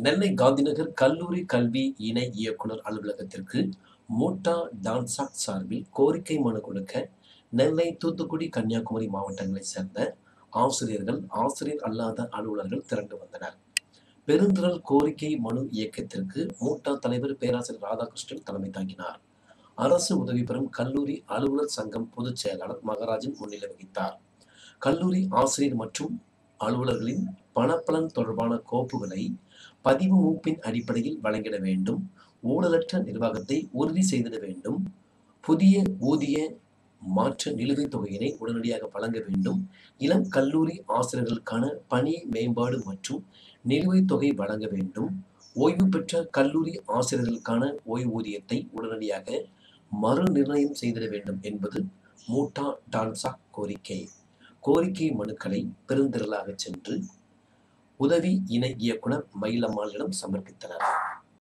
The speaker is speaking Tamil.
நெல்லை காந்திநகர் கல்லூரி கல்வி இணை இயக்குனர் அலுவலகத்திற்கு மோட்டா டான்சாக் சார்பில் கோரிக்கை மனு கொடுக்க நெல்லை தூத்துக்குடி கன்னியாகுமரி மாவட்டங்களைச் சேர்ந்த ஆசிரியர்கள் ஆசிரியர் அல்லாத அலுவலர்கள் திரண்டு வந்தனர் பெருந்திரள் கோரிக்கை மனு இயக்கத்திற்கு மூட்டா தலைவர் பேராசிரியர் ராதாகிருஷ்ணன் தலைமை தாங்கினார் அரசு உதவி பெறும் கல்லூரி அலுவலர் சங்கம் பொதுச் செயலாளர் மகராஜன் முன்னிலை வகித்தார் கல்லூரி ஆசிரியர் மற்றும் அலுவலர்களின் பணப்பலன் தொடர்பான கோப்புகளை பதிவு மூப்பின் அடிப்படையில் வழங்கிட வேண்டும் ஊழலற்ற நிர்வாகத்தை உறுதி செய்திட வேண்டும் புதிய ஊதிய மாற்ற நிலுவைத் தொகையினை உடனடியாக வழங்க வேண்டும் இளம் கல்லூரி ஆசிரியர்களுக்கான பணி மேம்பாடு மற்றும் நிலுவைத் தொகை வழங்க வேண்டும் ஓய்வு பெற்ற கல்லூரி ஆசிரியர்களுக்கான ஓய்வூதியத்தை உடனடியாக மறு நிர்ணயம் செய்திட வேண்டும் என்பது மூட்டா டான்சா கோரிக்கை கோரிக்கை மனுக்களை பெருந்திரளாக சென்று உதவி இணை இயக்குனர் மயிலம்மாளிடம் சமர்ப்பித்தனர்